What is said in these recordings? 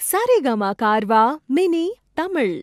Saregama Carvaan mini Tamil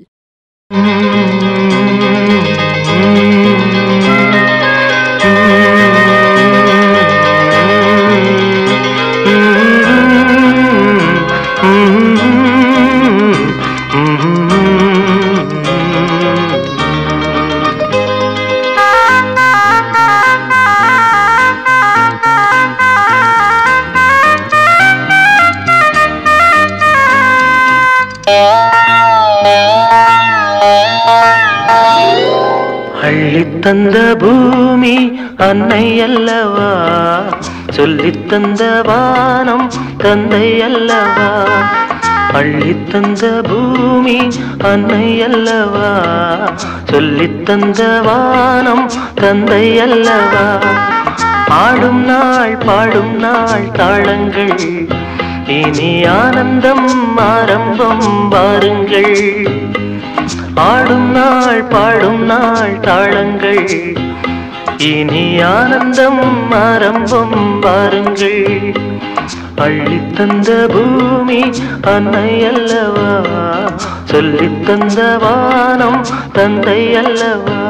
அள்ளித்தந்த பூமி அன்னை அல்லவா சொல்லித்தந்த வானம் தந்தை அல்லவா அள்ளித்தந்த பூமி அன்னை அல்லவா சொல்லித்தந்த வானம் தந்தை அல்லவா ஆடும் நாள் பாடும் நாள் தாளங்கள் இனி ஆனந்தம் ஆரம்பம் வாருங்கள் ஆடும் நாள் பாடும் நாள் தாளங்கள் இனி ஆனந்தம் ஆரம்பம் வாருங்கள் அள்ளித்தந்த பூமி அன்னை அல்லவா சொல்லித்தந்த வானம் தந்தை அல்லவா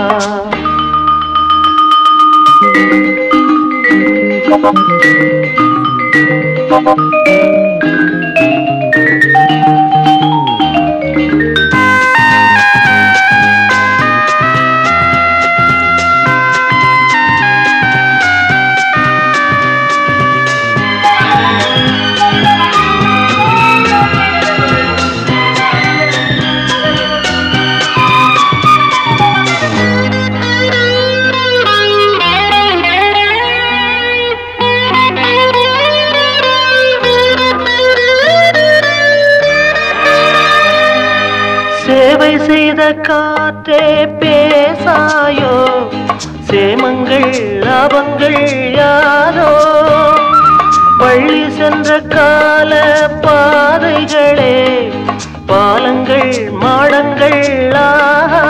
சேவை செய்த காற்றே பேசாயோ சேமங்கள் லாபங்கள் யாரோ பள்ளி சென்ற கால பாதைகளே பாலங்கள் மாடங்கள் ஆஹா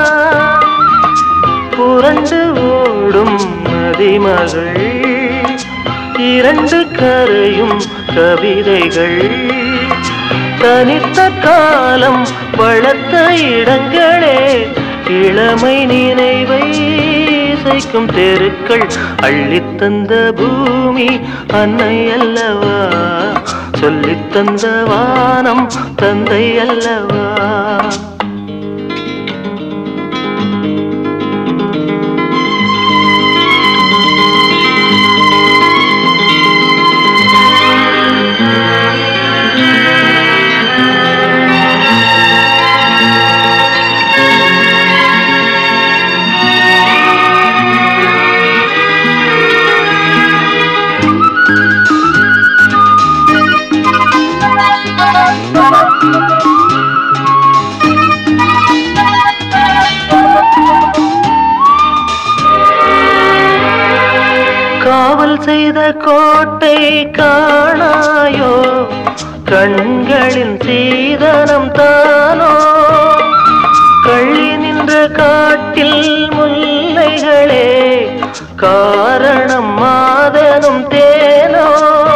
புரண்டு ஓடும் நதிமகள் இரண்டு கரையும் கவிதைகள் தனித்த காலம் வளர்த்த இடங்களே இளமை நினைவை இசைக்கும் தெருக்கள் அள்ளித்தந்த பூமி அன்னை அல்லவா சொல்லித்தந்த வானம் தந்தை அல்லவா காவல் செய்த கோட்டை காணாயோ கண்களின் சீதனம் தானோ கள்ளி நின்ற காட்டில் முல்லைகளே காரணம் மாதனும் தேனோ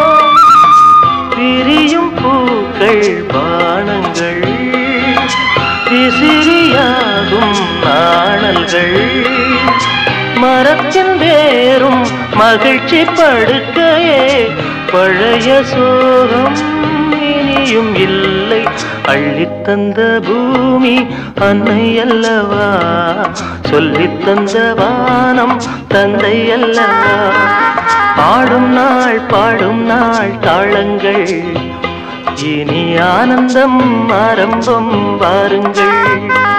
பிரியும் பூக்கள் பானங்கள் விசிறியாகும் நாணல்கள் மரத்தின் வேறும் மகிழ்ச்சி படுக்கையே பழைய சோகம் இனியும் இல்லை அள்ளித்தந்த பூமி அன்னை அல்லவா சொல்லித்தந்த வானம் தந்தை அல்லவா பாடும் நாள் பாடும் நாள் தாளங்கள் இனி ஆனந்தம் ஆரம்பம் வாருங்கள்